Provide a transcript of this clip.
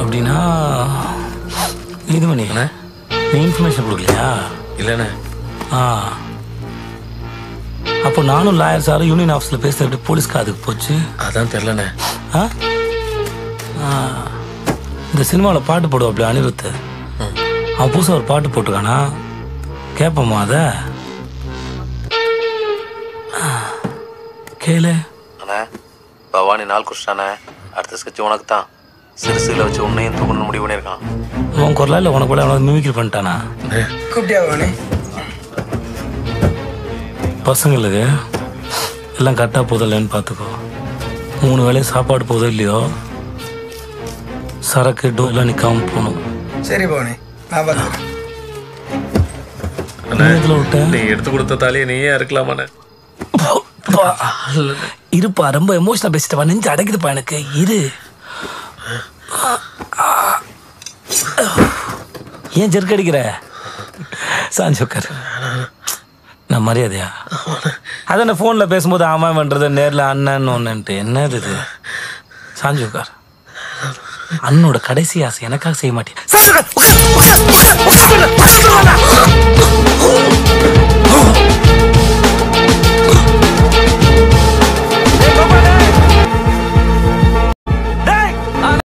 அப்படின்னா இது பண்ணி நீ இன்ஃபர்மேஷன் கொடுக்கலையா இல்லைண்ணே ஆ அப்போ நானும் லாயர் சாரும் யூனியன் ஆஃபீஸில் பேசுறது எப்படி போலீஸ்க்கு அதுக்கு போச்சு அதான் தெரிலண்ணே ஆ ஆ. இந்த சினிமாவில் பாட்டு போடுவாப்ல அனிருத் அவன் புதுசாக ஒரு பாட்டு போட்டிருக்கானா கேட்போமா அதை ஆ. கேளு அண்ணே பவானி நாள் குடிச்சிட்டானே அடுத்த ஸ்கெட்ச் உனக்கு தான் சிறுசுல வச்சு உன்னையும் தூக்கணும்னு முடிவு பண்ணியிருக்கான் உன் குரலா இல்லை உனக்கு கூட அவனை மிமிக்ரி பண்ணிட்டானா கூப்பிட்டியா பவானி பசங்களுக்கு எல்லாம் கரெக்டாக போதோ இல்லைன்னு பார்த்துக்கோ மூணு வேளையும் சாப்பாடு போதோ இல்லையோ சரக்கு டோ எல்லாம் நிற்காம போகணும் சரி பவானி நான் பார்த்துக்கிறேன் நீ எதுல விட்ட நீ எடுத்து கொடுத்த தாலியை நீயே இருக்கலாமாண்ணே பா. இருப்பா ரொம்ப எமோஷனல் பேசிட்டவா நெஞ்சு அடைக்குதுப்பா எனக்கு இரு ஏன் ஜெர்க் அடிக்கிற சாஞ்சி உட்காரு நான் மரியாதையா அதான் நான் ஃபோனில் பேசும்போது ஆமாம் பண்ணுறது நேரில் அண்ணன் ஒன்றுன்ட்டு என்னது இது சாஞ்சி உட்கார் அண்ணனோட கடைசி ஆசை எனக்காக செய்ய மாட்டேன் சாஞ்சி உட்கார், உட்கார், உட்கார், உட்கார், உட்கார், உட்கார், உட்கார், உட்கார்.